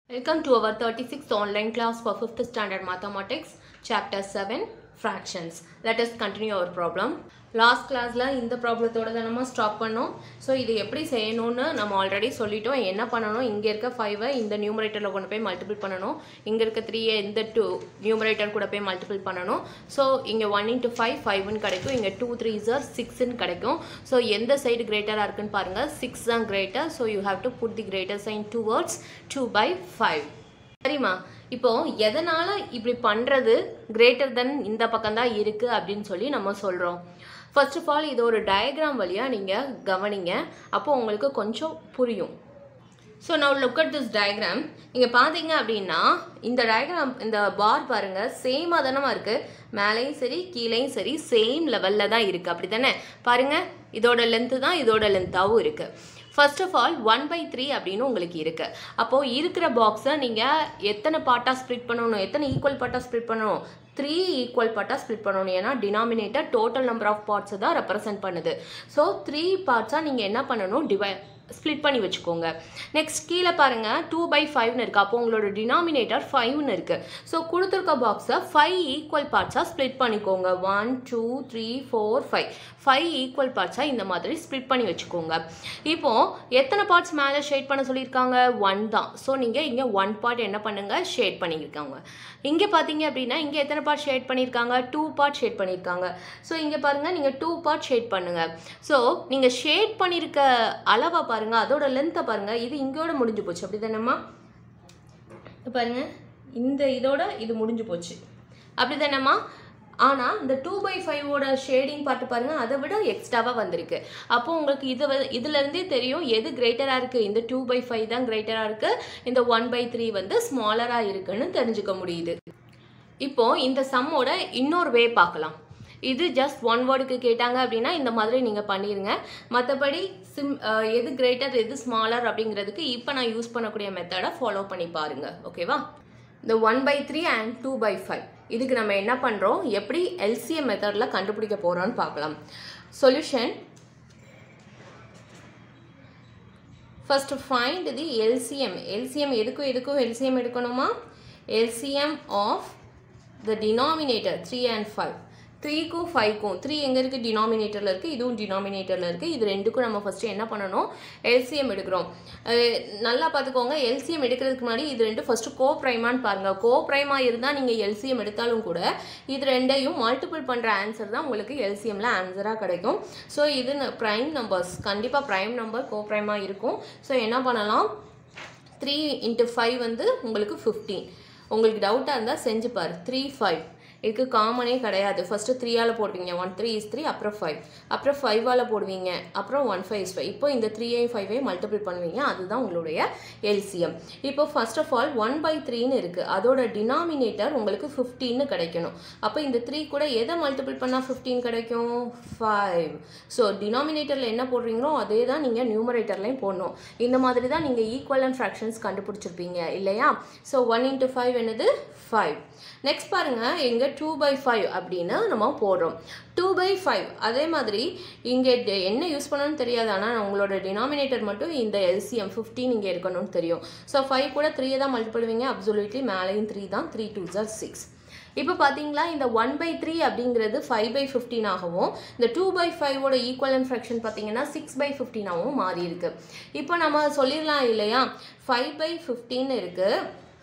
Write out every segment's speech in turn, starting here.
Welcome to our 36th online class for 5th standard mathematics, chapter 7, fractions. Let us continue our problem. Last கிளாஸில் இந்த ப்ராப்ளத்தோட தான் நம்ம stop பண்ணோம் so இது எப்படி செய்யணும்னு நம்ம ஆல்ரெடி சொல்லிட்டோம் என்ன பண்ணணும் இங்கே இருக்க ஃபைவை இந்த நியூமரேட்டரில் கொண்டு போய் மல்டிபிள் பண்ணணும் இங்கே இருக்க த்ரீயை இந்த டூ நியூமரேட்டர் கூட போய் மல்டிபிள் பண்ணணும் ஸோ இங்கே ஒன் இன்ட்டு ஃபைவ் ஃபைவ்னு கிடைக்கும் இங்கே டூ த்ரீ ஜார் சிக்ஸ்ன்னு கிடைக்கும் ஸோ எந்த சைடு கிரேட்டராக இருக்குன்னு பாருங்கள் சிக்ஸ் தான் greater so you have to put the greater sign towards two by five சரிம்மா இப்போ எதனால இப்படி பண்றது கிரேட்டர் தென் இந்த பக்கம் தான் இருக்கு அப்படின்னு சொல்லி நம்ம சொல்றோம் ஃபர்ஸ்ட் ஆஃப் ஆல் இது ஒரு டயக்ராம் வழியா நீங்க கவனிங்க அப்போ உங்களுக்கு கொஞ்சம் புரியும் ஸோ நான் லுக் அட் திஸ் டயக்ராம் இங்கே பார்த்தீங்க அப்படின்னா இந்த டயக்ராம் இந்த பார் பாருங்க சேமாக தானமா இருக்கு மேலேயும் சரி கீழேயும் சரி சேம் லெவலில் தான் இருக்குது அப்படி தானே பாருங்க இதோட லென்த்து தான் இதோட லென்த்தாகவும் இருக்குது first of all one by three அப்படின்னு உங்களுக்கு இருக்குது அப்போது இருக்கிற பாக்ஸை நீங்கள் எத்தனை பார்ட்டாக ஸ்ப்ளிட் பண்ணணும் எத்தனை ஈக்குவல் பார்ட்டாக ஸ்ப்ளிட் பண்ணணும் த்ரீ ஈக்குவல் பார்ட்டாக ஸ்ப்ளிட் பண்ணணும் ஏன்னா டினாமினேட்டர் டோட்டல் நம்பர் ஆஃப் பார்ட்ஸை தான் ரெப்ரசென்ட் பண்ணுது ஸோ த்ரீ பார்ட்ஸாக நீங்கள் என்ன பண்ணணும் டிவை ஸ்ப்ளிட் பண்ணி வச்சுக்கோங்க நெக்ஸ்ட் கீழே பாருங்கள் டூ பை ஃபைவ்னு இருக்குது அப்போ உங்களோட டினாமினேட்டர் ஃபைவ்னு இருக்குது ஸோ கொடுத்துருக்க பாக்ஸை ஃபைவ் ஈக்குவல் பார்ட்ஸாக ஸ்ப்ளிட் பண்ணிக்கோங்க one two three four five five equal பார்ட்ஸாக இந்த மாதிரி ஸ்ப்ளிட் பண்ணி வச்சுக்கோங்க இப்போது எத்தனை பார்ட்ஸ் மேலே ஷேட் பண்ண சொல்லியிருக்காங்க ஒன் தான் ஸோ நீங்கள் இங்கே ஒன் பார்ட் என்ன பண்ணுங்கள் ஷேட் பண்ணியிருக்காங்க இங்கே பார்த்தீங்க அப்படின்னா இங்கே எத்தனை பார்ட் ஷேட் பண்ணியிருக்காங்க டூ பார்ட் ஷேட் பண்ணியிருக்காங்க ஸோ இங்கே பாருங்கள் நீங்கள் டூ பார்ட் ஷேட் பண்ணுங்கள் ஸோ நீங்கள் ஷேட் பண்ணியிருக்க அளவை பாருங்கள் அதோட லென்த்தை பாருங்கள் இது இங்கோட முடிஞ்சு போச்சு அப்படி தானேம்மா பாருங்க இந்த இதோட இது முடிஞ்சு போச்சு அப்படி தானேம்மா ஆனால் இந்த டூ பை ஃபைவோட ஷேடிங் பார்த்து பாருங்கள் அதை விட எக்ஸ்ட்ராவாக வந்திருக்கு அப்போ உங்களுக்கு இது வ- இதுலேருந்தே தெரியும் எது கிரேட்டராக இருக்குது இந்த டூ பை ஃபைவ் தான் கிரேட்டராக இருக்குது இந்த ஒன் பை த்ரீ வந்து ஸ்மாலராக இருக்குன்னு தெரிஞ்சுக்க முடியுது இப்போ இந்த சம்மோட இன்னொரு வே பார்க்கலாம் இது ஜஸ்ட் ஒன் வேர்டுக்கு கேட்டாங்க அப்படின்னா இந்த மாதிரி நீங்கள் பண்ணிடுங்க மற்றபடி சிம் அஹ், எது கிரேட்டர் எது ஸ்மாலர் அப்படிங்கிறதுக்கு இப்போ நான் யூஸ் பண்ணக்கூடிய மெத்தடை ஃபாலோ பண்ணி பாருங்க ஓகேவா இந்த one by three and two by five இதுக்கு நம்ம என்ன பண்ணுறோம் எப்படி எல்சிஎம் மெத்தடில் கண்டுபிடிக்க போகிறோம்னு பார்க்கலாம் solution first find the LCM LCM எதுக்கும் எதுக்கும் எல்சிஎம் எடுக்கணுமா LCM of the denominator three and five த்ரீக்கும் ஃபைவ்க்கும் த்ரீ எங்கே இருக்குது டினாமினேட்டரில் இருக்குது இதுவும் டினாமினேட்டரில் இருக்குது இது ரெண்டுக்கும் நம்ம ஃபஸ்ட்டு என்ன பண்ணணும் எல்சிஎம் எடுக்கிறோம் அஹ் நல்லா பார்த்துக்கோங்க எல்சிஎம் எடுக்கிறதுக்கு முன்னாடி இது ரெண்டும் ஃபஸ்ட்டு கோ ப்ரைமான்னு பாருங்கள் கோ ப்ரைமா இருந்தால் நீங்கள் எல்சிஎம் எடுத்தாலும் கூட இது ரெண்டையும் மல்டிபிள் பண்ணுற ஆன்சர் தான் உங்களுக்கு எல்சிஎம்ல ஆன்சராக கிடைக்கும் ஸோ இது ப்ரைம் நம்பர்ஸ் கண்டிப்பாக ப்ரைம் நம்பர் கோ ப்ரைமாக இருக்கும் ஸோ என்ன பண்ணலாம் த்ரீ இன்ட்டு ஃபைவ் வந்து உங்களுக்கு ஃபிஃப்டீன் உங்களுக்கு டவுட்டாக இருந்தால் செஞ்சு பாரு த்ரீ ஃபைவ் இதுக்கு காமனே கிடையாது ஃபஸ்ட்டு த்ரீயால் போடுவீங்க ஒன் த்ரீ இஸ் த்ரீ அப்புறம் ஃபைவ் அப்புறம் ஃபைவால் போடுவீங்க அப்புறம் ஒன் ஃபைவ் இஸ் ஃபைவ் இப்போ இந்த த்ரீயையும் ஃபைவையும் மல்டிபிள் பண்ணுவீங்க அதுதான் உங்களுடைய எல்சிஎம் இப்போ first of all one by த்ரீன்னு இருக்குது அதோட டினாமினேட்டர் உங்களுக்கு ஃபிஃப்டீன்னு கிடைக்கணும் அப்போ இந்த த்ரீ கூட எதை மல்டிபிள் பண்ணால் ஃபிஃப்டீன் கிடைக்கும் ஃபைவ் ஸோ டினாமினேட்டரில் என்ன போடுறீங்களோ அதே தான் நீங்கள் நியூமரேட்டர்லையும் போடணும் இந்த மாதிரி தான் நீங்கள் ஈக்குவல் அண்ட் ஃப்ராக்ஷன்ஸ் கண்டுபிடிச்சிருப்பீங்க இல்லையா ஸோ ஒன் இன்ட்டு ஃபைவ் என்னது ஃபைவ் நெக்ஸ்ட் பாருங்க இங்கே டூ பை ஃபைவ் அப்படின்னு நம்ம போடுறோம் டூ பை ஃபைவ் அதே மாதிரி இங்கே ட- என்ன யூஸ் பண்ணணும்னு தெரியாது ஆனால் உங்களோட டினாமினேட்டர் மட்டும் இந்த எல்சிஎம் ஃபிஃப்டீன் இங்கே இருக்கணும்னு தெரியும் ஸோ ஃபைவ் கூட த்ரீயை தான் மல்டிபிள்வீங்க அப்சொல்யூட்லி மேலேயும் த்ரீ தான் த்ரீ டூ ஜார் சிக்ஸ் இப்போ பார்த்தீங்களா இந்த ஒன் பை த்ரீ அப்படிங்கிறது ஃபைவ் பை ஃபிஃப்டீன் ஆகவும் இந்த டூ பை ஃபைவோட ஈக்குவல் அண்ட் ஃப்ராக்ஷன் பார்த்தீங்கன்னா சிக்ஸ் பை ஃபிஃப்டீனாகவும் மாறி இருக்கு இப்போ நம்ம சொல்லிடலாம் இல்லையா ஃபைவ் பை ஃபிஃப்டீன் இருக்குது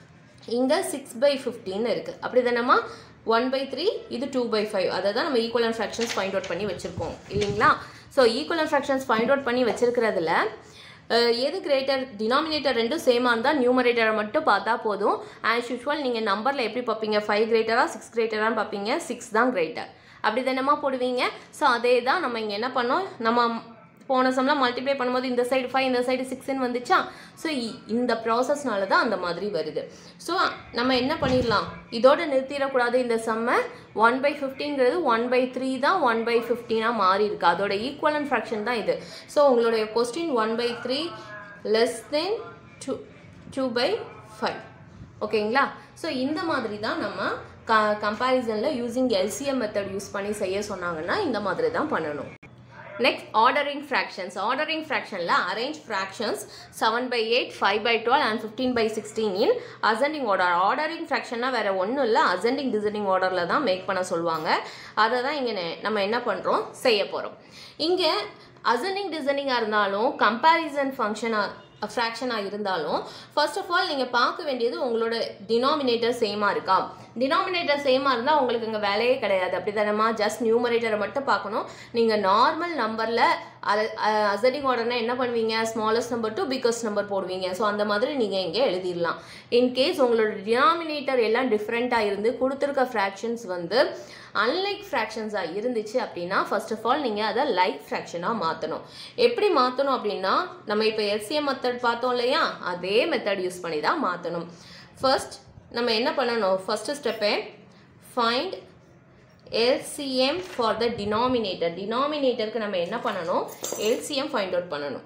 இங்கே சிக்ஸ் பை ஃபிஃப்டின்னு இருக்குது அப்படி தானேம்மா ஒன் பை த்ரீ இது டூ பை ஃபைவ் அதை தான் நம்ம equivalent fractions find out பண்ணி வச்சுருக்கோம் இல்லைங்களா so equivalent fractions find out பண்ணி வச்சிருக்கிறதுல அஹ், எது கிரேட்டர் டினாமினேட்டர் ரெண்டும் சேமாக இருந்தால் நியூமரேட்டரை மட்டும் பார்த்தா போதும் ஆஸ் யூஷுவல் நீங்கள் நம்பரில் எப்படி பார்ப்பீங்க ஃபைவ் கிரேட்டரா சிக்ஸ் கிரேட்டரான்னு பார்ப்பீங்க சிக்ஸ் தான் கிரேட்டர் அப்படி தானேம்மா போடுவீங்க ஸோ அதே தான் நம்ம இங்கே என்ன பண்ணோம் நம்ம போன சம்லாம் மல்டிப்ளை பண்ணும்போது இந்த சைடு ஃபைவ் இந்த சைடு சிக்ஸ்ன்னு வந்துச்சா ஸோ இந்த ப்ராசஸ்னால தான் அந்த மாதிரி வருது ஸோ நம்ம என்ன பண்ணிடலாம் இதோட நிறுத்திடக்கூடாது இந்த செம்மை ஒன் பை ஃபிஃப்டிங்கிறது ஒன் பை த்ரீ தான் ஒன் பை ஃபிஃப்டீனாக மாறி இருக்கு அதோட ஈக்குவல் அண்ட் ஃப்ராக்ஷன் தான் இது ஸோ உங்களுடைய question one by three less than two two by five ஓகேங்களா ஸோ இந்த மாதிரி தான் நம்ம க கம்பேரிசனில் யூஸிங் எல்சிஎம் மெத்தட் யூஸ் பண்ணி செய்ய சொன்னாங்கன்னா இந்த மாதிரி தான் பண்ணணும் நெக்ஸ்ட் ஆர்டரிங் ஃப்ராக்ஷன்ஸ் ஆர்டரிங் ஃப்ராக்ஷனில் arrange fractions seven by eight five by twelve and fifteen by sixteen in ascending order ordering ஃப்ராக்ஷன்னா வேறு ஒன்றும் இல்லை அசெண்டிங் டிசெண்டிங் ஆர்டரில் தான் மேக் பண்ண சொல்லுவாங்க அதை தான் இங்கே நம்ம என்ன பண்ணுறோம் செய்ய போகிறோம் இங்கே அசெண்டிங் டிசெண்டிங்காக இருந்தாலும் கம்பேரிசன் ஃபங்க்ஷனாக ஃப்ராக்ஷனாக இருந்தாலும் ஃபர்ஸ்ட் ஆஃப் ஆல் நீங்கள் பார்க்க வேண்டியது உங்களோட டினாமினேட்டர் சேமாக இருக்கா டினாமினேட்டர் சேமாக இருந்தால் உங்களுக்கு இங்கே வேலையே கிடையாது அப்படி தானேமா ஜஸ்ட் நியூமரேட்டரை மட்டும் பார்க்கணும் நீங்கள் நார்மல் நம்பரில் அசடிங் ஆர்டர்னா என்ன பண்ணுவீங்க smallest number to biggest number போடுவீங்க ஸோ அந்த மாதிரி நீங்கள் இங்கே எழுதிடலாம் இன்கேஸ் உங்களோட டினாமினேட்டர் எல்லாம் டிஃப்ரெண்ட்டாக இருந்து கொடுத்துருக்க ஃப்ராக்ஷன்ஸ் வந்து அன்லைக் ஃப்ராக்ஷன்ஸாக இருந்துச்சு அப்படின்னா ஃபர்ஸ்ட் ஆஃப் ஆல் நீங்கள் அதை லைக் ஃப்ராக்ஷனாக மாற்றணும் எப்படி மாற்றணும் அப்படின்னா நம்ம இப்போ எல்சிஎம் மெத்தட் பார்த்தோம் இல்லையா அதே மெத்தட் யூஸ் பண்ணி தான் மாற்றணும் ஃபர்ஸ்ட் நம்ம என்ன பண்ணணும் ஃபஸ்ட்டு ஸ்டெப்பே find LCM for the denominator டினாமினேட்டருக்கு நம்ம என்ன பண்ணணும் LCM ஃபைண்ட் அவுட் பண்ணணும்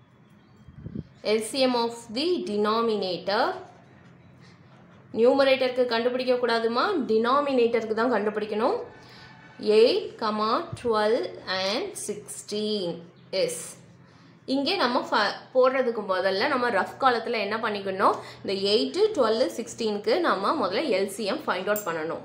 LCM ஆஃப் தி டினாமினேட்டர் நியூமரேட்டருக்கு கண்டுபிடிக்க கூடாதுமா டினாமினேட்டருக்கு தான் கண்டுபிடிக்கணும் eight comma twelve and sixteen எஸ் இங்கே நம்ம ஃப போடுறதுக்கு முதல்ல நம்ம ரஃப் காலத்தில் என்ன பண்ணிக்கணும் இந்த எயிட்டு டுவெல் சிக்ஸ்டீனுக்கு நம்ம முதல்ல எல்சிஎம் ஃபைண்ட் அவுட் பண்ணணும்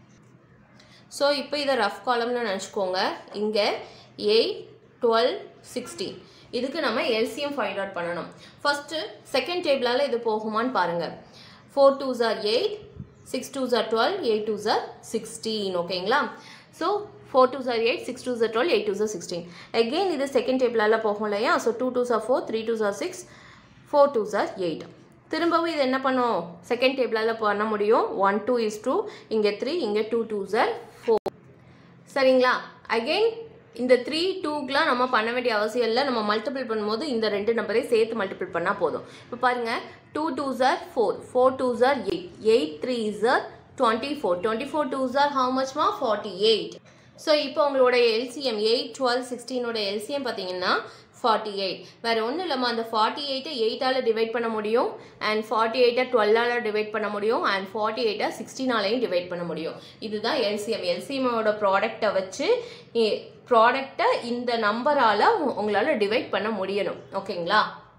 ஸோ இப்போ இதை ரஃப் காலம்னு நினச்சிக்கோங்க இங்கே எயிட் டுவெல் சிக்ஸ்டீன் இதுக்கு நம்ம எல்சிஎம் ஃபைண்ட் அவுட் பண்ணணும் ஃபஸ்ட்டு செகண்ட் டேபிளால் இது போகுமான்னு பாருங்கள் four two jar eight six two jar twelve eight two jar sixteen ஓகேங்களா so four two jar eight six two jar twelve eight two jar sixteen again இது second டேபிளால் போகும் இல்லையா so two two jar four three two jar six four two jar eight திரும்பவும் இது என்ன பண்ணும் second டேபிளால் பண்ண முடியும் ஒன் டூ இஸ் டூ இங்கே த்ரீ இங்கே டூ டூ ஜார் ஃபோர் சரிங்களா அகெயின் இந்த த்ரீ டூக்கெலாம் நம்ம பண்ண வேண்டிய அவசியம் இல்லை நம்ம மல்டிபிள் பண்ணும்போது இந்த ரெண்டு நம்பரையும் சேர்த்து மல்டிபிள் பண்ணால் போதும் இப்போ பாருங்கள் two two jar four four two jar eight eight threes are twenty four twenty four two are how மச்மா ஃபார்ட்டி எயிட் ஸோ இப்போ உங்களோட எல்சிஎம் எயிட் டுவெல் சிக்ஸ்டீனோட எல்சிஎம் பார்த்தீங்கன்னா ஃபார்ட்டி எயிட் வேறு ஒன்றும் இல்லாமல் அந்த ஃபார்ட்டி எயிட்டை எயிட்டால் டிவைட் பண்ண முடியும் அண்ட் ஃபார்ட்டி எயிட்டை டுவெல்லால் டிவைட் பண்ண முடியும் அண்ட் ஃபார்ட்டி எயிட்டை சிக்ஸ்டீனாலையும் டிவைட் பண்ண முடியும் இதுதான் எல்சிஎம் எல்சிஎம்மோட ப்ராடக்டை வச்சு ப்ராடக்டை இந்த நம்பரால் உங்களால் டிவைட் பண்ண முடியணும் ஓகேங்களா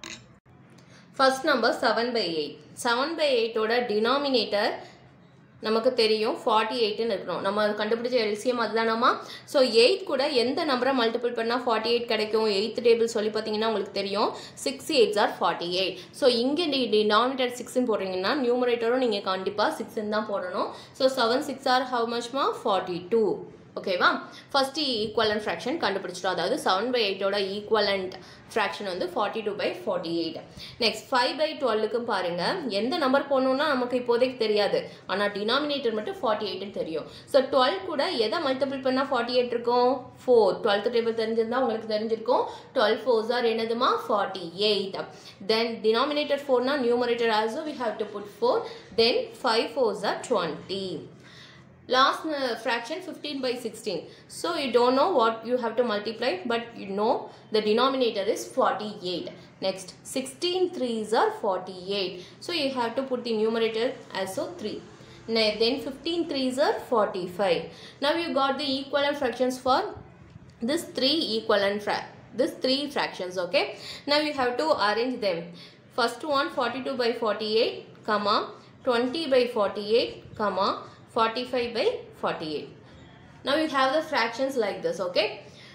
first number seven by eight seven by எயிட்டோட டினாமினேட்டர் நமக்கு தெரியும் ஃபார்ட்டி எயிட்டுன்னு இருக்கணும் நம்ம கண்டுபிடிச்ச எல்சிஎம் அதுதானாமா ஸோ எயிட் கூட எந்த நம்பரை மல்டிபிள் பண்ணால் ஃபார்ட்டி எயிட் கிடைக்கும் எயித் டேபிள் சொல்லி பார்த்தீங்கன்னா உங்களுக்கு தெரியும் six eights are forty eight so இங்கே நீ டினாமினேட்டர் சிக்ஸ்ன்னு போடுறீங்கன்னா நியூமரேட்டரும் நீங்கள் கண்டிப்பாக சிக்ஸ்ன்னு தான் போடணும் so seven sixes are how மச்மா ஃபார்ட்டி டூ ஓகேவா ஃபஸ்ட்டு ஈக்குவலண்ட் ஃப்ராக்ஷன் கண்டுபிடிச்சிட்டோம் அதாவது செவன் பை எயிட்டோட ஈக்குவலண்ட் ஃப்ராக்ஷன் வந்து forty two by forty eight next five by டுவெல்லுக்கும் பாருங்கள் எந்த நம்பர் போடணும்னா நமக்கு இப்போதைக்கு தெரியாது ஆனால் டினாமினேட்டர் மட்டும் ஃபார்ட்டி எயிட்னு தெரியும் ஸோ டுவெல் கூட எதை மல்டிபிள் பண்ணால் ஃபார்ட்டி எயிட் இருக்கும் ஃபோர் டுவெல்த் டேபிள் தெரிஞ்சிருந்தா உங்களுக்கு தெரிஞ்சிருக்கும் டுவெல் ஃபோர்ஸ் ஆர் என்னதுமா ஃபார்ட்டி எயிட் தென் டினாமினேட்டர் ஃபோர்னா numerator also we have to put four then five fours are twenty last uh, fraction 15 by 16 so you don't know what you have to multiply but you know the denominator is 48 next 16 threes are 48 so you have to put the numerator also 3 Now, then 15 threes are 45 now you got the equivalent fractions for this three equivalent fra this three fractions okay now you have to arrange them first one 42 by 48 comma 20 by 48 comma 45 by 48 now you have the fractions like this okay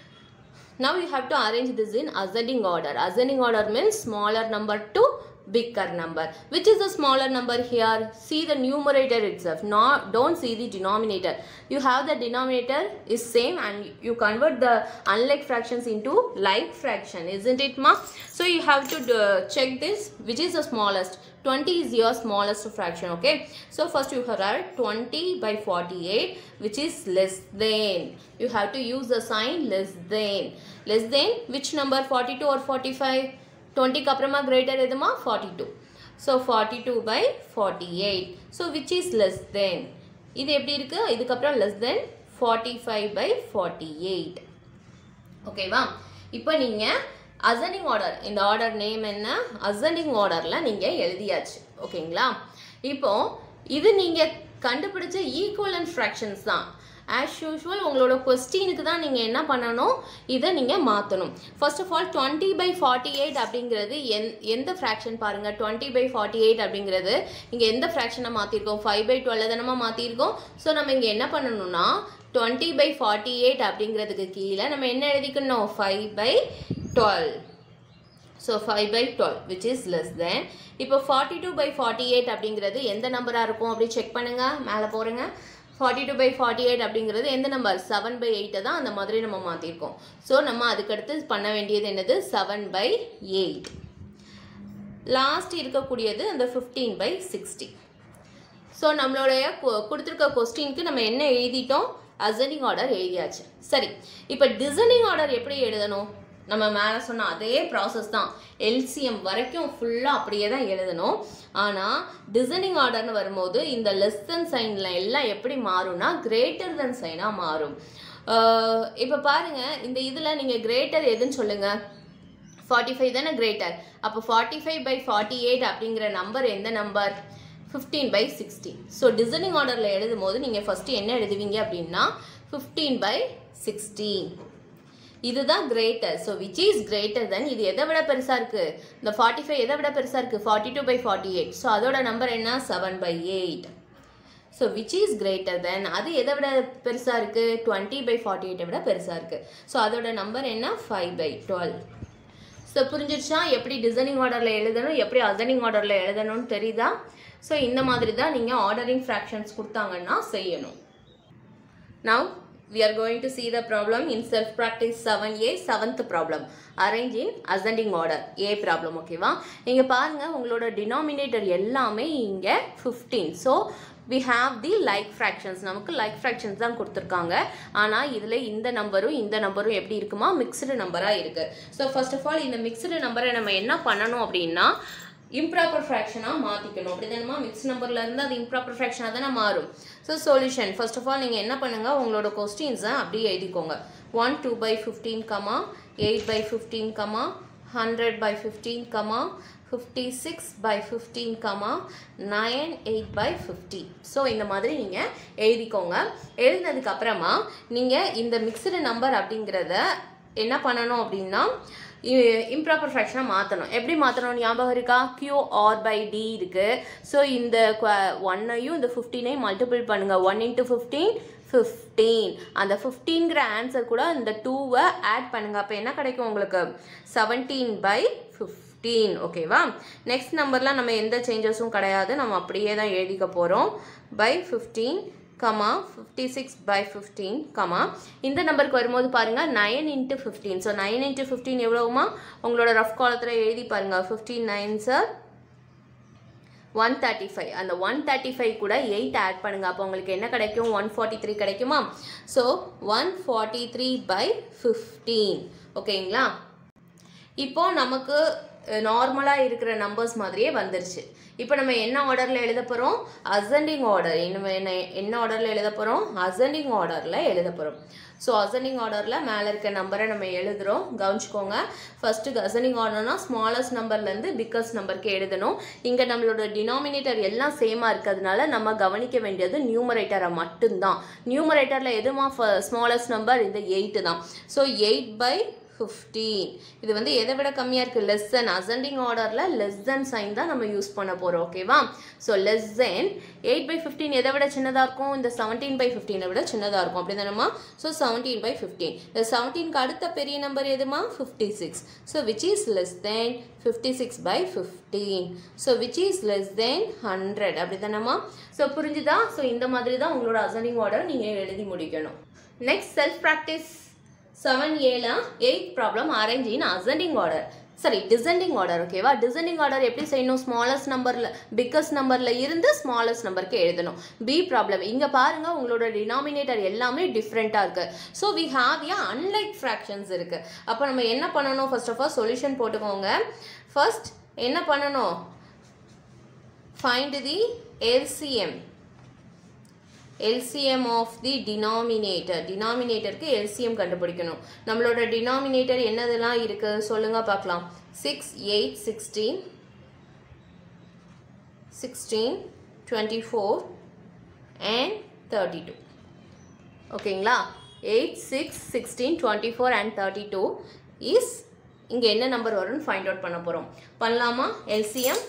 now you have to arrange this in ascending order ascending order means smaller number to bigger number which is the smaller number here see the numerator itself not don't see the denominator you have the denominator is same and you convert the unlike fractions into like fraction isn't it ma so you have to uh, check this which is the smallest 20 is your smallest fraction okay so first you have write 20 by 48 which is less than you have to use the sign less than less than which number 42 or 45 20 க்கு அப்புறமா greater எதுமா 42 so 42 by 48 so which is less than இது எப்படி இருக்கு இதுக்கப்புறம் less than 45 by 48 ஓகேவா இப்போ நீங்கள் அசனிங் ஆர்டர் இந்த ஆர்டர் நேம் என்ன அசனிங் ஆர்டரில் நீங்கள் எழுதியாச்சு ஓகேங்களா இப்போ இது நீங்கள் கண்டுபிடிச்ச ஈக்குவலன்ட் ஃப்ராக்ஷன்ஸ் தான் ஆஸ் யூஷுவல் உங்களோட கொஸ்டினுக்கு தான் நீங்கள் என்ன பண்ணணும் இதை நீங்கள் மாற்றணும் first of all twenty by forty eight அப்படிங்கிறது எந் எந்த ஃப்ராக்ஷன் பாருங்கள் டுவெண்ட்டி பை ஃபார்ட்டி எயிட் அப்படிங்கிறது இங்கே எந்த ஃப்ராக்ஷனை மாற்றிருக்கோம் ஃபைவ் பை டுவெல் தானமா மாற்றிருக்கோம் ஸோ நம்ம இங்கே என்ன பண்ணணும்னா டுவெண்ட்டி பை ஃபார்ட்டி எயிட் அப்படிங்கிறதுக்கு கீழே நம்ம என்ன எழுதிக்கணும் five by twelve so five by twelve which is less than இப்போ forty two by forty eight அப்படிங்கிறது எந்த நம்பராக இருக்கும் அப்படி செக் பண்ணுங்கள் மேலே போகிறேங்க forty two by forty eight அப்படிங்கிறது எந்த நம்பர் செவன் பை எயிட்டை தான் அந்த மாதிரி நம்ம மாற்றிருக்கோம் ஸோ நம்ம அதுக்கடுத்து பண்ண வேண்டியது என்னது செவன் பை எயிட் லாஸ்ட் இருக்கக்கூடியது அந்த ஃபிஃப்டீன் பை சிக்ஸ்டி ஸோ நம்மளுடைய கு- கொடுத்திருக்க கொஸ்டினுக்கு நம்ம என்ன எழுதிட்டோம் அசனிங் ஆர்டர் எழுதியாச்சு சரி இப்போ டிசனிங் ஆர்டர் எப்படி எழுதணும் நம்ம மேலே சொன்ன அதே ப்ராசஸ் தான் எல்சிஎம் வரைக்கும் ஃபுல்லாக அப்படியே தான் எழுதணும் ஆனால் டிசனிங் ஆர்டர்னு வரும்போது இந்த லெஸ் தென் சைனில் எல்லாம் எப்படி மாறும்னா கிரேட்டர் தென் சைனாக மாறும் இப்போ பாருங்கள் இந்த இதில் நீங்கள் கிரேட்டர் எதுன்னு சொல்லுங்கள் ஃபார்ட்டி ஃபைவ் தானே கிரேட்டர் அப்போ forty five by forty eight அப்படிங்கிற நம்பர் எந்த number fifteen by sixty so descending ஆர்டரில் எழுதும் போது நீங்கள் ஃபஸ்ட்டு என்ன எழுதுவீங்க அப்படின்னா ஃபிஃப்டீன் பை சிக்ஸ்டி இதுதான் greater so which is greater than இது எதை விட பெருசாக இருக்குது இந்த ஃபார்ட்டி ஃபைவ் எதை விட பெருசாக இருக்குது forty two by forty eight so அதோட நம்பர் என்ன seven by eight so which is greater than அது எதை விட பெருசாக இருக்குது டுவெண்ட்டி பை ஃபார்ட்டி எயிட்டை விட பெருசாக இருக்குது ஸோ அதோட நம்பர் என்ன ஃபைவ் பை டுவெல் ஸோ புரிஞ்சிருச்சா எப்படி டிசைனிங் ஆர்டரில் எழுதணும் எப்படி அசனிங் ஆர்டரில் எழுதணும்னு தெரியுதா ஸோ இந்த மாதிரி தான் நீங்கள் ஆர்டரிங் ஃப்ராக்ஷன்ஸ் கொடுத்தாங்கன்னா செய்யணும் Now we are going to see the problem in self practice 7a seventh problem arrange in ascending order a problem ஓகேவா இங்க பாருங்க உங்களோட denominator எல்லாமே இங்க 15 so we have the like fractions நமக்கு like fractions தான் கொடுத்துருக்காங்க ஆனால் இதில் இந்த நம்பரும் இந்த நம்பரும் எப்படி இருக்குமா மிக்சடு நம்பராக இருக்கு ஸோ ஃபர்ஸ்ட் ஆஃப் ஆல் இந்த மிக்சடு நம்பரை நம்ம என்ன பண்ணணும் அப்படின்னா இம்ப்ராப்பர் ஃப்ராக்ஷனாக மாற்றிக்கணும் அப்படி தானமா மிக்ஸ் நம்பர்ல இருந்து அது இம்ப்ராப்பர் ஃப்ராக்ஷனாக தானே மாறும் so solution first of all நீங்கள் என்ன பண்ணுங்கள் உங்களோட கொஸ்டின்ஸை அப்படியே எழுதிக்கோங்க one two by fifteen comma eight by fifteen comma hundred by fifteen comma fifty six by fifteen comma nine eight by fifty so இந்த மாதிரி நீங்கள் எழுதிக்கோங்க எழுதினதுக்கு அப்புறமா நீங்கள் இந்த மிக்சடு நம்பர் அப்படிங்கிறத என்ன பண்ணணும் அப்படின்னா இம்ப்ராப்பர் ஃப்ராக்ஷனாக மாற்றணும் எப்படி மாற்றணும் ஞாபகம் இருக்கா கியூ ஆர் பை டி இருக்குது ஸோ இந்த ஒன்னையும் இந்த ஃபிஃப்டீனையும் மல்டிபிள் பண்ணுங்கள் ஒன் இன்ட்டு ஃபிஃப்டீன் ஃபிஃப்டீன் அந்த ஃபிஃப்டீன்கிற ஆன்சர் கூட இந்த டூவை ஆட் பண்ணுங்கள் அப்போ என்ன கிடைக்கும் உங்களுக்கு செவன்டீன் பை ஃபிஃப்டீன் ஓகேவா நெக்ஸ்ட் நம்பர்லாம் நம்ம எந்த சேஞ்சஸும் கிடையாது நம்ம அப்படியே தான் எழுதிக்க போகிறோம் by fifteen comma fifty six by fifteen comma இந்த நம்பருக்கு வரும்போது பாருங்கள் nine into fifteen so nine into fifteen எவ்வளவுமா உங்களோட ரஃப் காலத்தில் எழுதி பாருங்கள் ஃபிஃப்டீன் நைன் சார் ஒன் தேர்ட்டி ஃபைவ் அந்த ஒன் தேர்ட்டி ஃபைவ் கூட எயிட் ஆட் பண்ணுங்கள் அப்போ உங்களுக்கு என்ன கிடைக்கும் ஒன் ஃபார்ட்டி த்ரீ கிடைக்குமா so one forty three by fifteen ஓகேங்களா இப்போ நமக்கு நார்மலாக இருக்கிற நம்பர்ஸ் மாதிரியே வந்துருச்சு இப்போ நம்ம என்ன ஆர்டரில் எழுத போகிறோம் அசெண்டிங் ஆர்டர் இன்னும் என்ன என்ன ஆர்டரில் எழுத போகிறோம் அசெண்டிங் ஆர்டரில் எழுத போகிறோம் ஸோ அசெண்டிங் ஆர்டரில் மேலே இருக்க நம்பரை நம்ம எழுதுகிறோம் கவனிச்சுக்கோங்க ஃபஸ்ட்டு அசெண்டிங் ஆர்டர்னா ஸ்மாலஸ்ட் நம்பர்லேருந்து பிக்கஸ்ட் நம்பருக்கு எழுதணும் இங்கே நம்மளோட டினாமினேட்டர் எல்லாம் சேமாக இருக்கிறதுனால நம்ம கவனிக்க வேண்டியது நியூமரேட்டரை மட்டும்தான் நியூமரேட்டரில் எதுமா ஸ்மாலஸ்ட் நம்பர் இந்த எயிட்டு தான் ஸோ எயிட் பை ஃபிஃப்டீன் இது வந்து எதை விட கம்மியாக இருக்குது லெஸ் தென் அசெண்டிங் ஆர்டரில் லெஸ் தென் சைன் தான் நம்ம யூஸ் பண்ண போகிறோம் ஓகேவா so less than eight by fifteen எதை விட சின்னதாக இருக்கும் இந்த செவன்டீன் பை ஃபிஃப்டீனை விட சின்னதாக இருக்கும் அப்படி தானேம்மா ஸோ செவன்டீன் பை ஃபிஃப்டீன் இந்த செவன்டீனுக்கு அடுத்த பெரிய நம்பர் எதுமா fifty six so which is less than fifty six by fifteen so which is less than hundred அப்படி தானேம்மா ஸோ புரிஞ்சுதா ஸோ இந்த மாதிரி தான் உங்களோட அசெண்டிங் ஆர்டர் நீங்கள் எழுதி முடிக்கணும் நெக்ஸ்ட் செல்ஃப் ப்ராக்டிஸ் செவன் ஏல eight problem arrange in ascending order சரி டிசெண்டிங் ஆர்டர் ஓகேவா டிசெண்டிங் ஆர்டர் எப்படி செய்யணும் ஸ்மாலஸ்ட் நம்பரில் பிக்கஸ்ட் நம்பரில் இருந்து ஸ்மாலஸ்ட் நம்பருக்கு எழுதணும் பி ப்ராப்ளம் இங்கே பாருங்கள் உங்களோட டினாமினேட்டர் எல்லாமே டிஃப்ரெண்ட்டாக இருக்குது so we have a unlike fractions இருக்குது அப்போ நம்ம என்ன பண்ணணும் ஃபர்ஸ்ட் ஆஃப் ஆல் சொல்யூஷன் போட்டுக்கோங்க ஃபர்ஸ்ட் என்ன பண்ணணும் find the LCM LCM of the denominator denominatorக்கு LCM கண்டுபிடிக்கணும் நம்மளோட denominator என்னதெல்லாம் இருக்கு சொல்லுங்க பார்க்கலாம் six eight sixteen sixteen twenty four and thirty two ஓகேங்களா eight six sixteen twenty four and thirty two is இங்கே என்ன நம்பர் வரும்னு ஃபைண்ட் அவுட் பண்ண போகிறோம் பண்ணலாமா எல்சிஎம்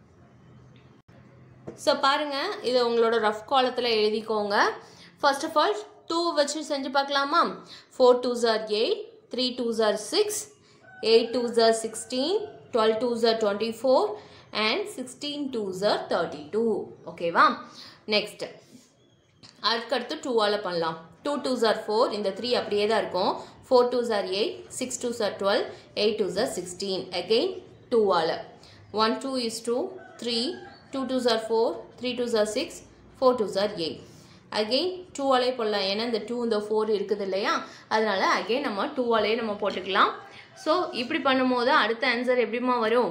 ஸோ பாருங்கள் இதை உங்களோட ரஃப் காலத்தில் எழுதிக்கோங்க ஃபர்ஸ்ட் ஆஃப் ஆல் டூ வச்சு செஞ்சு பார்க்கலாமா four two jar eight three two jar six eight two jar sixteen twelve two ஜார் twenty four and sixteen two ஜார் தேர்ட்டி டூ ஓகேவா நெக்ஸ்ட் அதுக்கடுத்து டூவால் பண்ணலாம் டூ டூ ஜார் ஃபோர் இந்த த்ரீ அப்படியே தான் இருக்கும் four two jar eight six two jar twelve eight two jar sixteen again டூவால் one two is two three two two jar four three two jar six four two jar eight again டூவாலே போடலாம் ஏன்னா இந்த two இந்த four இருக்குது இல்லையா அதனால again நம்ம டூவாலே நம்ம போட்டுக்கலாம் ஸோ இப்படி பண்ணும்போது அடுத்த ஆன்சர் எப்படிமா வரும்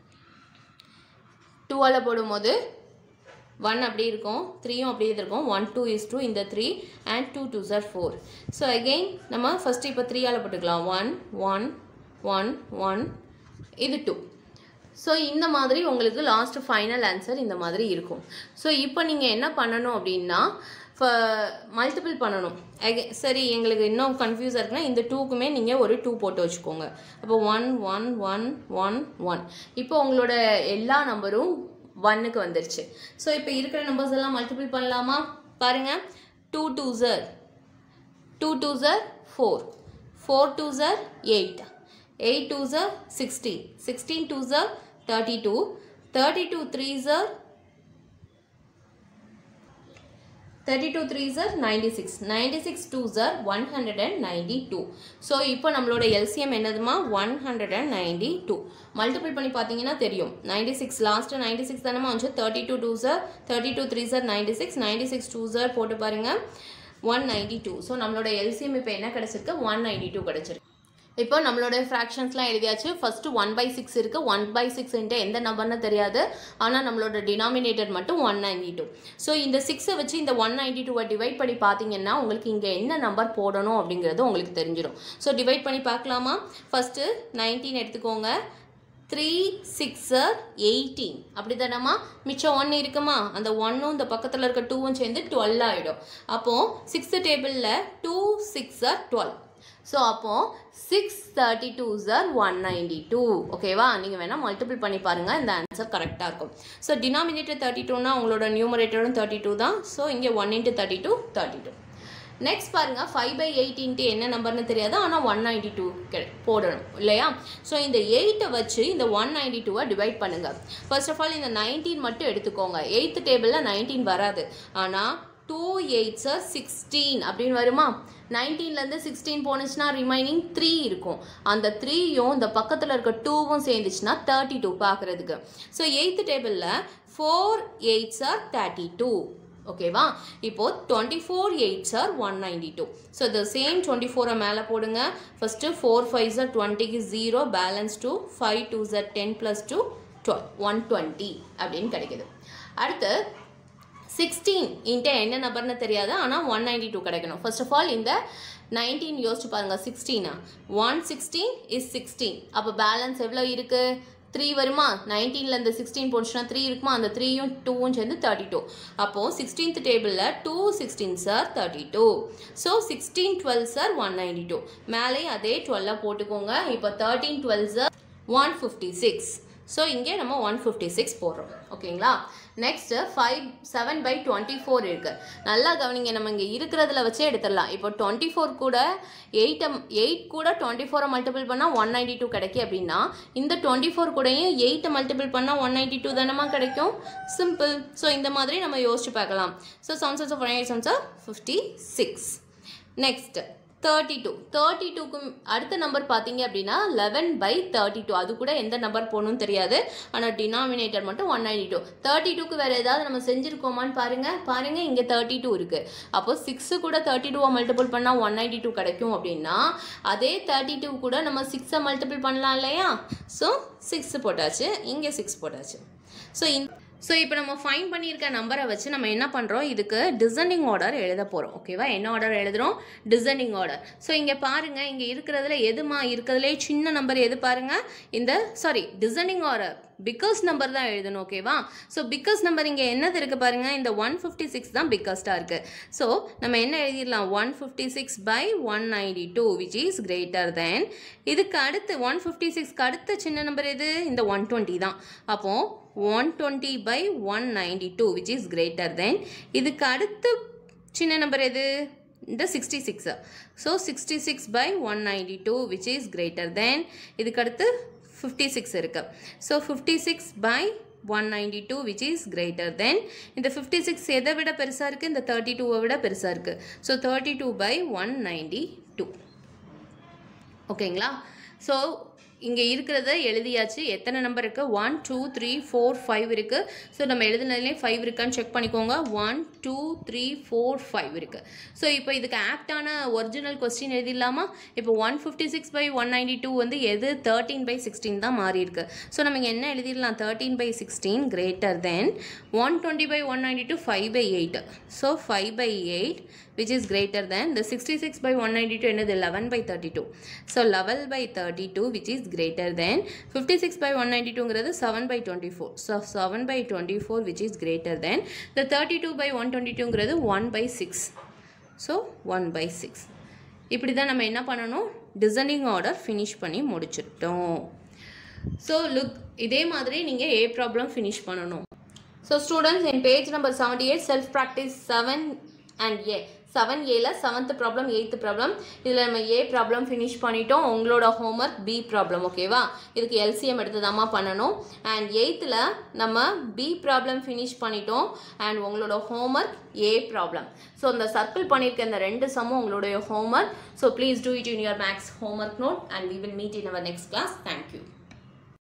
டூவால் போடும்போது ஒன் அப்படி இருக்கும் த்ரீயும் அப்படியே இருக்கும் ஒன் டூ இஸ் டூ இந்த த்ரீ அண்ட் டூ டூ சார் ஃபோர் ஸோ அகெயின் நம்ம ஃபஸ்ட்டு இப்போ த்ரீயால் போட்டுக்கலாம் ஒன் ஒன் ஒன் ஒன் இது டூ ஸோ இந்த மாதிரி உங்களுக்கு லாஸ்ட் ஃபைனல் ஆன்சர் இந்த மாதிரி இருக்கும் ஸோ இப்போ நீங்கள் என்ன பண்ணணும் அப்படின்னா மல்டிபிள் பண்ணணும் அகே சரி எங்களுக்கு இன்னும் கன்ஃபியூஸாக இருக்குன்னா இந்த டூக்குமே நீங்கள் ஒரு டூ போட்டு வச்சுக்கோங்க அப்போ one one one one one இப்போ உங்களோட எல்லா நம்பரும் ஒன்னுக்கு வந்துருச்சு ஸோ இப்போ இருக்கிற நம்பர்ஸ் எல்லாம் மல்டிபிள் பண்ணலாமா பாருங்கள் டூ டூ ஜர் டூ டூ ஜர் ஃபோர் ஃபோர் டூ ஜர் எயிட் எயிட் டூ ஜர் சிக்ஸ்டீன் சிக்ஸ்டீன் டூ ஜர் thirty two thirty two three ஜர் தேர்ட்டி டூ த்ரீ ஜர் ninety six ninety six two ஜர் one hundred and ninety two so இப்போ நம்மளோட எல்சிஎம் என்னதுமா one hundred and ninety two multiple பண்ணி பார்த்தீங்கன்னா தெரியும் ninety six last ninety six தானே வந்துச்சு தேர்ட்டி டூ டூ ஜர் தேர்ட்டி டூ த்ரீ ஜர் ninety six ninety six two ஜர் போட்டு பாருங்கள் ஒன் நைன்டி டூ ஸோ நம்மளோட எல்சிஎம் இப்போ என்ன கிடச்சிருக்கு ஒன் நைன்டி டூ கிடச்சிருக்கு இப்போ நம்மளோட ஃப்ராக்ஷன்ஸ்லாம் எழுதியாச்சு ஃபஸ்ட்டு ஒன் பை சிக்ஸ் இருக்குது ஒன் பை சிக்ஸ்ன்ட்டு எந்த நம்பர்னு தெரியாது ஆனால் நம்மளோட டினாமினேட்டர் மட்டும் ஒன் நைன்டி டூ ஸோ இந்த சிக்ஸை வச்சு இந்த ஒன் நைன்டி டூவை டிவைட் பண்ணி பார்த்தீங்கன்னா உங்களுக்கு இங்கே என்ன நம்பர் போடணும் அப்படிங்கிறது உங்களுக்கு தெரிஞ்சிடும் ஸோ டிவைட் பண்ணி பார்க்கலாமா ஃபஸ்ட்டு நைன்டீன் எடுத்துக்கோங்க த்ரீ சிக்ஸர் எயிட்டீன் அப்படி தானம்மா மிச்சம் ஒன் இருக்குமா அந்த ஒன்னும் இந்த பக்கத்தில் இருக்க டூவும் சேர்ந்து டுவெல் ஆகிடும் அப்போது சிக்ஸ்த்து டேபிளில் டூ சிக்ஸர் டுவெல் ஸோ அப்போது சிக்ஸ் தேர்ட்டி டூ சார் ஒன் நைன்டி டூ ஓகேவா நீங்கள் வேணால் மல்டிபிள் பண்ணி பாருங்கள் இந்த ஆன்சர் கரெக்டாக இருக்கும் ஸோ டினாமினேட்டர் தேர்ட்டி டூனா உங்களோட நியூமரேட்டரும் தேர்ட்டி டூ தான் ஸோ இங்கே one into thirty two thirty two next பாருங்கள் ஃபைவ் பை எயிட் இன்ட்டு என்ன நம்பர்னு தெரியாது ஆனால் ஒன் நைன்டி டூ போடணும் இல்லையா ஸோ இந்த எயிட்டை வச்சு இந்த ஒன் நைன்டி டூவை டிவைட் பண்ணுங்கள் ஃபர்ஸ்ட் ஆஃப் ஆல் இந்த நைன்டீன் மட்டும் எடுத்துக்கோங்க எயித்து டேபிளில் நைன்டீன் வராது ஆனால் டூ எயிட்ஸ் சிக்ஸ்டீன் அப்படின்னு வருமா நைன்டீன்லேருந்து சிக்ஸ்டீன் போனுச்சுன்னா ரிமைனிங் த்ரீ இருக்கும் அந்த த்ரீயும் இந்த பக்கத்தில் இருக்க டூவும் சேர்ந்துச்சுன்னா தேர்ட்டி டூ பார்க்குறதுக்கு ஸோ எயித்து டேபிளில் four eights are thirty two ஓகேவா இப்போ twenty four eights are one ninety two so இந்த சேம் டுவெண்ட்டி ஃபோரை மேலே போடுங்க ஃபஸ்ட்டு ஃபோர் ஃபைவ் சார் டுவெண்ட்டிக்கு zero balance two five two சார் ten plus two twelve one twenty அப்படின்னு கிடைக்குது அடுத்து சிக்ஸ்டீன் இன்ட்டு என்ன நம்பர்னு தெரியாது ஆனால் ஒன் நைன்டி டூ கிடைக்கணும் ஃபர்ஸ்ட் ஆஃப் ஆல் இந்த நைன்டீன் யோசிச்சு பாருங்கள் சிக்ஸ்டீனா ஒன் சிக்ஸ்டீன் இஸ் சிக்ஸ்டீன் அப்போ பேலன்ஸ் எவ்வளோ இருக்குது த்ரீ வருமா நைன்டீனில் இந்த சிக்ஸ்டீன் போச்சுன்னா த்ரீ இருக்குமா அந்த த்ரீயும் டூவும் சேர்ந்து தேர்ட்டி டூ அப்போது சிக்ஸ்டீன்த் டேபிளில் டூ சிக்ஸ்டீன் சார் thirty two so sixteen twelve சார் ஒன் நைன்டி டூ மேலே அதே டுவெல்லாக போட்டுக்கோங்க இப்போ தேர்ட்டீன் டுவெல் சார் ஒன் ஃபிஃப்டி சிக்ஸ் ஸோ இங்கே நம்ம ஒன் ஃபிஃப்டி சிக்ஸ் போடுறோம் ஓகேங்களா next five seven by twenty four இருக்குது நல்லா கவனிங்க நம்ம இங்கே இருக்கிறதுல வச்சே எடுத்துடலாம் இப்போ டுவெண்ட்டி ஃபோர் கூட எயிட்டை எயிட் கூட டுவெண்ட்டி ஃபோரை மல்டிபிள் பண்ணால் ஒன் நைன்டி டூ கிடைக்கி அப்படின்னா இந்த டுவெண்ட்டி ஃபோர் கூடயும் எயிட்டை மல்டிபிள் பண்ணால் ஒன் நைன்டி டூ தானமா கிடைக்கும் சிம்பிள் ஸோ இந்த மாதிரி நம்ம யோசிச்சு பார்க்கலாம் so seven sense of eight sense fifty six next thirty two தேர்ட்டி டூக்கும் அடுத்த நம்பர் பார்த்தீங்க அப்படின்னா லெவன் பை தேர்ட்டி டூ அது கூட எந்த நம்பர் போகணும்னு தெரியாது ஆனால் டினாமினேட்டர் மட்டும் ஒன் நைன்டி டூ தேர்ட்டி டூக்கு வேறு ஏதாவது நம்ம செஞ்சுருக்கோமான்னு பாருங்கள் பாருங்கள் இங்கே தேர்ட்டி டூ இருக்குது அப்போ சிக்ஸு கூட தேர்ட்டி டூவை மல்டிபிள் பண்ணால் ஒன் நைன்டி டூ கிடைக்கும் அப்படின்னா அதே தேர்ட்டி டூ கூட நம்ம சிக்ஸை மல்டிபிள் பண்ணலாம் இல்லையா ஸோ சிக்ஸ் போட்டாச்சு இங்கே சிக்ஸ் போட்டாச்சு ஸோ இந்த ஸோ இப்போ நம்ம ஃபைன் பண்ணியிருக்க நம்பரை வச்சு நம்ம என்ன பண்ணுறோம் இதுக்கு டிசெண்டிங் ஆர்டர் எழுத போகிறோம் ஓகேவா என்ன ஆர்டர் எழுதுகிறோம் டிசெண்டிங் ஆர்டர் ஸோ இங்கே பாருங்கள் இங்கே இருக்கிறதுல எதுமா இருக்கிறதுலே சின்ன நம்பர் எது பாருங்கள் இந்த sorry descending order biggest number தான் எழுதணும் ஓகேவா ஸோ பிக்கஸ்ட் நம்பர் இங்கே என்னது இருக்குது பாருங்கள் இந்த ஒன் ஃபிஃப்டி சிக்ஸ் தான் பிக்கஸ்ட்டாக இருக்குது ஸோ நம்ம என்ன எழுதிடலாம் one fifty six by one ninety two which is greater than இதுக்கு அடுத்து ஒன் ஃபிஃப்டி சிக்ஸ்க்கு அடுத்த சின்ன நம்பர் எது இந்த ஒன் டுவெண்ட்டி தான் அப்போது one twenty by one ninety two which is greater than இதுக்கு அடுத்து சின்ன நம்பர் எது இந்த sixty six so sixty six by one ninety two which is greater than இதுக்கு அடுத்து ஃபிஃப்டி சிக்ஸ் இருக்குது so fifty six by one ninety two which is greater than இந்த fifty six எதை விட பெருசாக இருக்குது இந்த தேர்ட்டி டூவை விட பெருசாக இருக்குது so thirty two by one ninety two ஓகேங்களா ஸோ இங்கே இருக்கிறத எழுதியாச்சு எத்தனை நம்பர் இருக்குது one two three four five இருக்குது ஸோ நம்ம எழுதுனதுலேயே ஃபைவ் இருக்கான்னு செக் பண்ணிக்கோங்க one two three four five இருக்குது ஸோ இப்போ இதுக்கு ஆப்டான ஒரிஜினல் கொஸ்டின் எழுதிடலாமா இப்போ one fifty six by one ninety two வந்து எது தேர்ட்டீன் பை சிக்ஸ்டீன் தான் மாறி இருக்கு ஸோ நம்ம இங்க என்ன எழுதிடலாம் thirteen by sixteen greater than one twenty by one ninety two five by eight so five by eight which is greater than the 66 by 192 என்னது 11 by 32 so 11 by 32 which is greater than 56 by 192 ங்கிறது 7 by 24 so 7 by 24 which is greater than the 32 by 122 ங்கிறது 1 by 6 so 1 by 6 இப்படி தான் நம்ம என்ன பண்ணணும் designing order finish பண்ணி முடிச்சிட்டோம் ஸோ லுக் இதே மாதிரி நீங்கள் ஏ ப்ராப்ளம் ஃபினிஷ் பண்ணணும் ஸோ ஸ்டூடெண்ட்ஸ் என் page number seventy eight self practice seven and a seven ஏல செவன்த் ப்ராப்ளம் எயித்து ப்ராப்ளம் இதில் நம்ம ஏ ப்ராப்ளம் ஃபினிஷ் பண்ணிட்டோம் உங்களோட ஹோம்ஒர்க் பி ப்ராப்ளம் ஓகேவா இதுக்கு எல்சிஎம் எடுத்து பண்ணணும் அண்ட் எயித்தில் நம்ம பி ப்ராப்ளம் ஃபினிஷ் பண்ணிட்டோம் அண்ட் உங்களோட ஹோம்ஒர்க் ஏ ப்ராப்ளம் ஸோ இந்த சர்க்கிள் பண்ணியிருக்க இந்த ரெண்டு சம்மும் உங்களுடைய homework so please do it in your maths homework note and we will meet in our next class thank you